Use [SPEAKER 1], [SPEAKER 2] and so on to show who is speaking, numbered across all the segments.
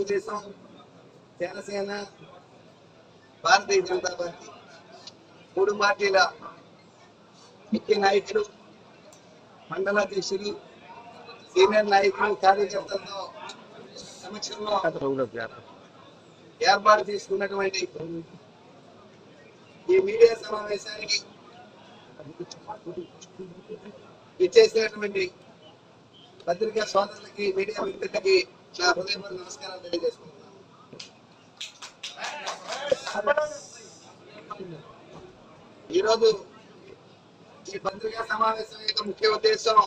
[SPEAKER 1] Telugu Desam Janasena Bharatiya Janata party మూడు పార్టీల ముఖ్య నాయకులు మండలాధ్యక్షులు సీనియర్ నాయకులు కార్యకర్తలతో సమక్షంలో ఏర్పాటు చేసుకున్నటువంటి ఈ మీడియా సమావేశానికి ఇచ్చేసినటువంటి పత్రికా సోదరులకి మీడియా మిత్రులకి నా హృదయపూర్వక నమస్కారాలు తెలియజేసుకుంటున్నాను ఈరోజు ఈ పత్రికా సమావేశం యొక్క ముఖ్య ఉద్దేశం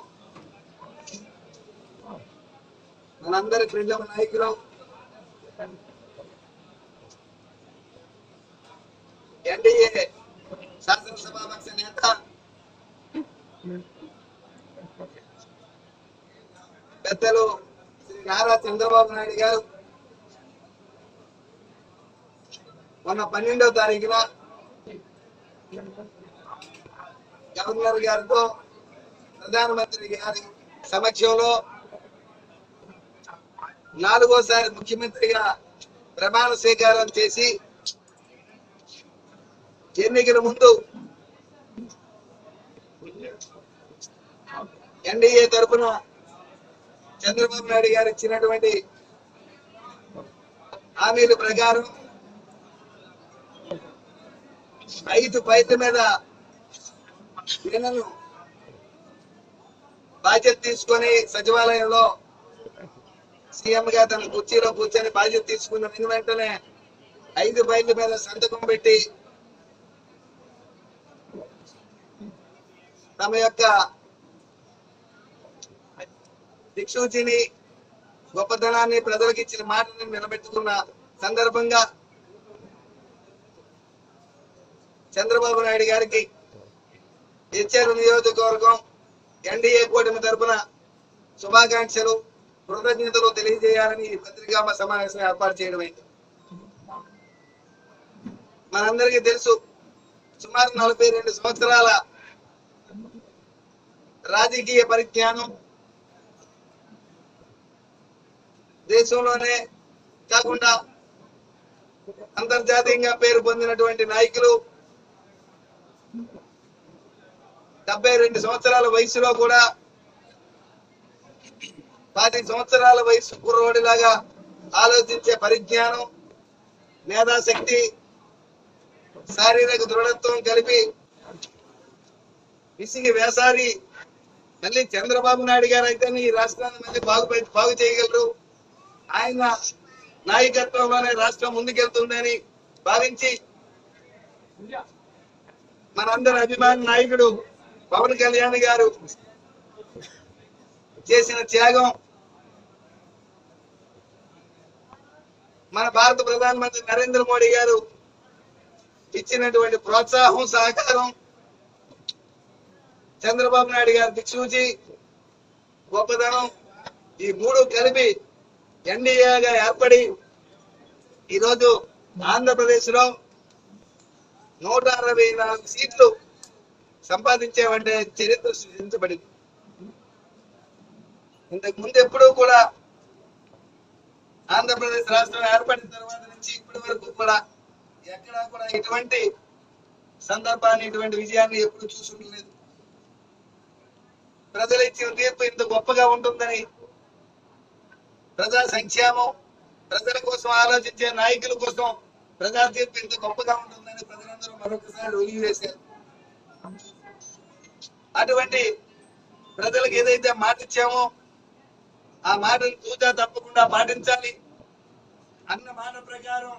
[SPEAKER 1] మనందరి ప్రియుల నాయకులు ఎన్డీఏ శాసనసభాపక్ష నేత పెద్దలు శ్రీ నారా చంద్రబాబు నాయుడు గారు మొన్న పన్నెండవ తారీఖున గవర్నర్ గారితో ప్రధానమంత్రి గారి సమక్షంలో నాలుగోసారి ముఖ్యమంత్రిగా ప్రమాణ స్వీకారం చేసి ఎన్నికల ముందు ఎన్డీఏ తరఫున చంద్రబాబు నాయుడు గారు ఇచ్చినటువంటి హామీల ప్రకారం ఐదు పైత మీద ఈయనను బాధ్యత తీసుకొని సచివాలయంలో సీఎం గా తన కుర్చీలో కూర్చొని బాధ్యత తీసుకున్న వెను వెంటనే ఐదు బయళ్ళ మీద సంతకం పెట్టి తమ యొక్క దిక్సూచిని గొప్పతనాన్ని ప్రజలకు ఇచ్చిన మాటని నిలబెట్టుకున్న సందర్భంగా చంద్రబాబు నాయుడు గారికి ఇచ్చారు నియోజకవర్గం ఎన్డీఏ కూటమి తరపున శుభాకాంక్షలు కృతజ్ఞతలు తెలియజేయాలని ఈ పత్రికా సమావేశం ఏర్పాటు చేయడమైంది మనందరికీ తెలుసు సుమారు నలభై రెండు సంవత్సరాల రాజకీయ పరిజ్ఞానం దేశంలోనే కాకుండా అంతర్జాతీయంగా పేరు పొందినటువంటి నాయకులు డెబ్బై రెండు సంవత్సరాల వయసులో కూడా పది సంవత్సరాల వయసు కుర్రోడిలాగా ఆలోచించే పరిజ్ఞానం మేధాశక్తి శారీరక దృఢత్వం కలిపి విసిగి వేసారి మళ్ళీ చంద్రబాబు నాయుడు గారు అయితే ఈ రాష్ట్రాన్ని మళ్ళీ బాగు బాగు చేయగలరు ఆయన నాయకత్వంలోనే రాష్ట్రం ముందుకెళ్తుందని భావించి మనందరి అభిమాన నాయకుడు పవన్ కళ్యాణ్ గారు చేసిన త్యాగం మన భారత ప్రధానమంత్రి నరేంద్ర మోడీ గారు ఇచ్చినటువంటి ప్రోత్సాహం సహకారం చంద్రబాబు నాయుడు గారి దిక్సూచి గొప్పదనం ఈ మూడు కలిపి ఎన్డీఏగా ఏర్పడి ఈరోజు ఆంధ్రప్రదేశ్ లో నూట అరవై నాలుగు సీట్లు సంపాదించామంటే చరిత్ర సృష్టించబడింది ఇంతకు ముందు ఎప్పుడూ కూడా ఆంధ్రప్రదేశ్ రాష్ట్రం ఏర్పడిన తర్వాత నుంచి ఇప్పటి వరకు కూడా ఎక్కడా కూడా ఇటువంటి సందర్భాన్ని ఇటువంటి విజయాన్ని ఎప్పుడు చూసుండలేదు ప్రజలు ఇచ్చిన తీర్పు ఇంత గొప్పగా ఉంటుందని ప్రజా సంక్షేమం ప్రజల కోసం ఆలోచించే నాయకుల కోసం ప్రజా తీర్పు ఇంత గొప్పగా ఉంటుందని ప్రజలందరూ మరొకసారి ఒలిగి వేశారు అటువంటి ప్రజలకు ఏదైతే మాట ఇచ్చామో ఆ మాటను తూచా తప్పకుండా పాటించాలి అన్న మాట ప్రకారం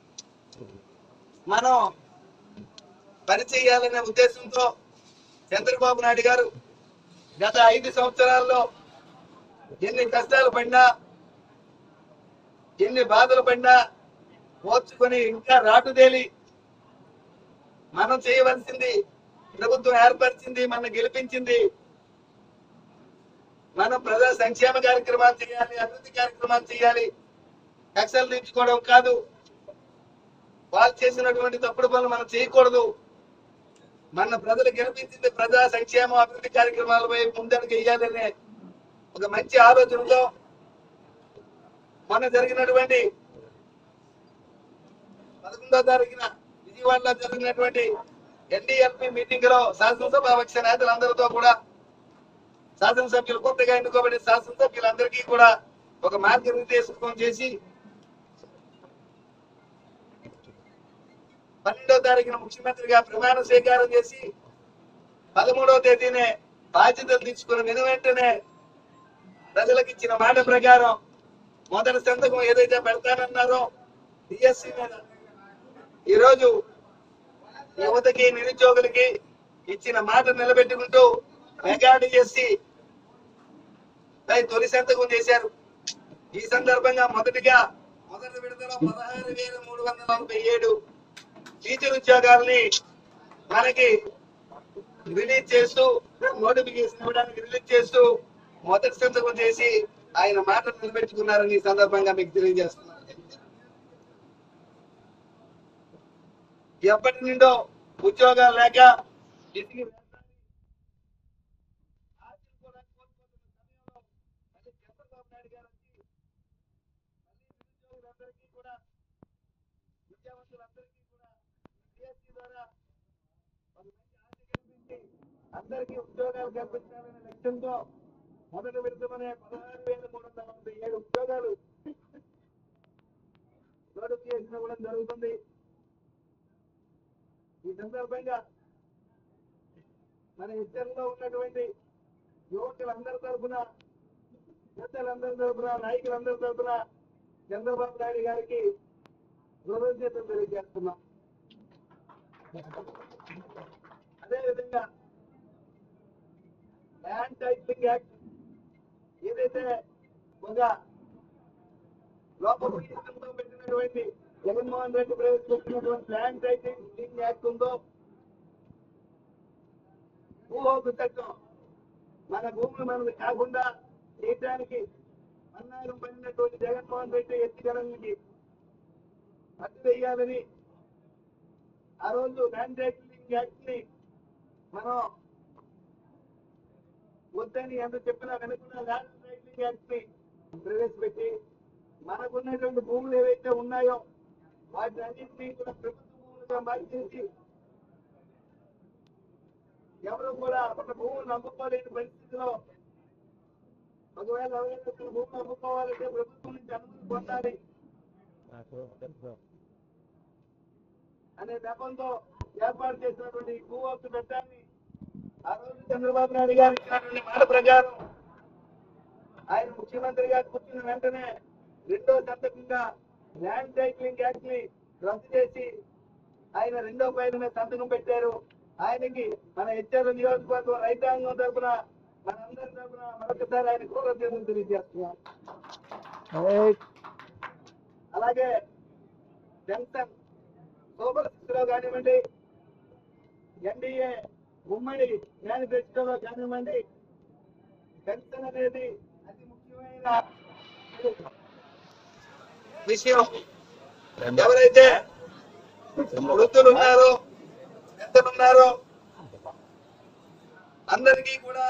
[SPEAKER 1] మనం పనిచేయాలనే ఉద్దేశంతో చంద్రబాబు నాయుడు గారు గత ఐదు సంవత్సరాల్లో ఎన్ని కష్టాలు పడినా ఎన్ని బాధలు పడినా ఓర్చుకొని ఇంకా రాటుదేలి మనం చేయవలసింది ప్రభుత్వం ఏర్పరిచింది మన గెలిపించింది మనం ప్రజా సంక్షేమ కార్యక్రమాలు చేయాలి అభివృద్ధి కార్యక్రమాలు చేయాలి కక్షలు తీర్చుకోవడం కాదు వాళ్ళు చేసినటువంటి తప్పుడు పనులు మనం చేయకూడదు మన ప్రజలు గెలిపించింది ప్రజా సంక్షేమ అభివృద్ధి కార్యక్రమాలపై ముందడుగు వేయాలనే ఒక మంచి ఆలోచనతో మొన్న జరిగినటువంటి పదకొండో తారీఖున విజయవాడలో జరిగినటువంటి ఎన్డీఎల్పీ మీటింగ్ లో శాసనసభాపక్ష నేతలందరితో కూడా శాసనసభ్యులు కొత్తగా ఎన్నుకోబడిన శాసనసభ్యులందరికీ కూడా ఒక మార్గనిర్దేశకం చేసి పన్నెండో తారీఖున ముఖ్యమంత్రిగా ప్రమాణ స్వీకారం చేసి పదమూడవ తేదీనే బాధ్యతలు తీసుకున్న వెను వెంటనే ప్రజలకు ఇచ్చిన మాట ప్రకారం మొదటి సంతకం ఏదైతే పెడతానన్నారో డిఎస్సి మీద ఈరోజు యువతకి నిరుద్యోగులకి ఇచ్చిన మాట నిలబెట్టుకుంటూ మెగా డిఎస్సి పై తొలి సంతకం చేశారు ఈ సందర్భంగా మొదటిగా మొదటి విడతలో పదహారు వేల మూడు వందల నలభై ఏడు టీచర్ ఉద్యోగాల్ని మనకి రిలీజ్ చేస్తూ నోటిఫికేషన్ ఇవ్వడానికి రిలీజ్ చేస్తూ మొదటి సంతకం చేసి ఆయన మాట నిలబెట్టుకున్నారని ఈ సందర్భంగా మీకు తెలియజేస్తున్నాను ఎప్పటి నుండో ఉద్యోగాలు లేక ఇంటికి వెళ్ళాలి. ఆశలు కూడా కోల్పోతున్న సమయంలో మళ్ళీ చంద్రబాబు నాయుడు గారు వచ్చి మళ్ళీ నిరుద్యోగులందరికీ కూడా విద్యావంతులందరికీ కూడా డిఎస్సి ద్వారా ఒక మంచి ఆశ కల్పించి అందరికీ ఉద్యోగాలు కల్పించాలనే లక్ష్యంతో మొదటి విడతమనే పదహారు వేల మూడు వందల నలభై ఏడు ఉద్యోగాలు నోటిఫికేషన్ ఇవ్వడం జరుగుతుంది ఈ సందర్భంగా మన ఇద్దరిలో ఉన్నటువంటి యువకులందరి తరఫున పెద్దలందరి తరఫున నాయకులందరి తరఫున చంద్రబాబు నాయుడు గారికి కృతజ్ఞతలు తెలియజేస్తున్నాం అదేవిధంగా ల్యాండ్ టైటిలింగ్ యాక్ట్ ఏదైతే ఒక లోపల ఉద్దేశంతో పెట్టినటువంటి జగన్మోహన్ రెడ్డి ప్రవేశపెట్టినటువంటి ల్యాండ్ టైటిలింగ్ యాక్ట్ ఉందో భూహోకు చట్టం మన భూములు మనది కాకుండా చేయటానికి అన్నారం పడినటువంటి జగన్మోహన్ రెడ్డి ఎత్తికరణకి అడ్డు వేయాలని ఆ రోజు ల్యాండ్ టైటిలింగ్ యాక్ట్ ని మనం వద్దని ఎంత చెప్పినా వెనుకున్న ల్యాండ్ టైటిలింగ్ యాక్ట్ ని ప్రవేశపెట్టి మనకున్నటువంటి భూములు ఏవైతే ఉన్నాయో వాటిని అన్నింటినీ కూడా ప్రభుత్వ భూములుగా మార్చేసి ఎవరు కూడా మన భూములు అమ్ముకోలేని పరిస్థితిలో ఒకవేళ ఎవరైనా భూములు అమ్ముకోవాలంటే ప్రభుత్వం నుంచి అనుమతి పొందాలి అనే నెపంతో ఏర్పాటు చేసినటువంటి ఈ భూ హక్కు చట్టాన్ని ఆ రోజు చంద్రబాబు నాయుడు గారు ఇచ్చినటువంటి మాట ప్రకారం ఆయన ముఖ్యమంత్రిగా కూర్చున్న వెంటనే రెండో సంతకంగా ల్యాండ్ టైటిలింగ్ యాక్ట్ ని రద్దు చేసి ఆయన రెండో పైన మీద సంతకం పెట్టారు ఆయనకి మన హెచ్ఆర్ నియోజకవర్గం రైతాంగం తరపున మనందరి తరపున మరొకసారి ఆయన కృతజ్ఞతలు తెలియజేస్తున్నాం అలాగే పెన్షన్ సూపర్ సిక్స్ లో కానివ్వండి ఎన్డీఏ ఉమ్మడి మేనిఫెస్టోలో కానివ్వండి పెన్షన్ అనేది అతి ముఖ్యమైన విషయం ఎవరైతే వృద్ధులు ఉన్నారో పెద్దలు ఉన్నారో అందరికీ కూడా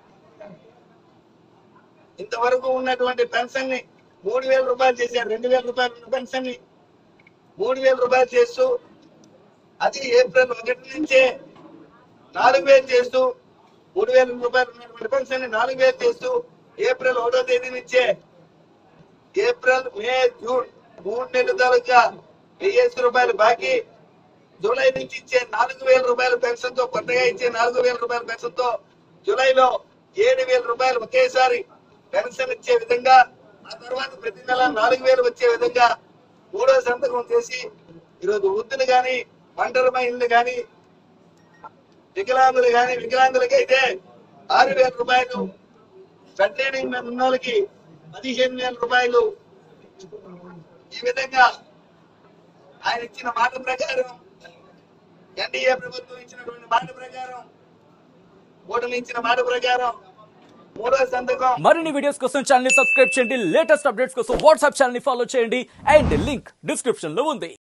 [SPEAKER 1] ఇంతవరకు ఉన్నటువంటి పెన్షన్ ని మూడు వేల రూపాయలు చేశారు రెండు వేల రూపాయలు ఉన్న పెన్షన్ ని మూడు వేల రూపాయలు చేస్తూ అది ఏప్రిల్ ఒకటి నుంచే నాలుగు వేలు చేస్తూ మూడు వేల రూపాయలు ఉన్నటువంటి పెన్షన్ ని నాలుగు వేలు చేస్తూ ఏప్రిల్ ఒకటో తేదీ నుంచే ఏప్రిల్ మే జూన్ మూడు నెలలుగా వెయ్యేసి రూపాయలు బాకీ జూలై నుంచి ఇచ్చే నాలుగు వేల రూపాయల పెన్షన్ తో కొత్తగా ఇచ్చే నాలుగు వేల రూపాయల పెన్షన్ తో జూలైలో ఏడు వేల రూపాయలు ఒకేసారి పెన్షన్ ఇచ్చే విధంగా ఆ తర్వాత ప్రతి నెల నాలుగు వేలు వచ్చే విధంగా మూడో సంతకం చేసి ఈరోజు వృద్ధులు గాని ఒంటరి మహిళలు గాని వికలాంగులు గాని వికలాంగులకి అయితే ఆరు వేల రూపాయలు పెద్దేడింగ్ మీద ఉన్న వాళ్ళకి పదిహేను వేల రూపాయలు ఈ విధంగా ఆయన ఇచ్చిన మాట ప్రకారం ఎన్డీఏ ప్రభుత్వం ఇచ్చినటువంటి మాట ప్రకారం ఓటమి ఇచ్చిన మాట ప్రకారం మూడో సంతకం
[SPEAKER 2] మరిన్ని వీడియోస్ కోసం ఛానల్ ని సబ్స్క్రైబ్ చేయండి లేటెస్ట్ అప్డేట్స్ కోసం వాట్సాప్ ఛానల్ ని ఫాలో చేయండి అండ్ లింక్ డిస్క్రిప్షన్ లో ఉంది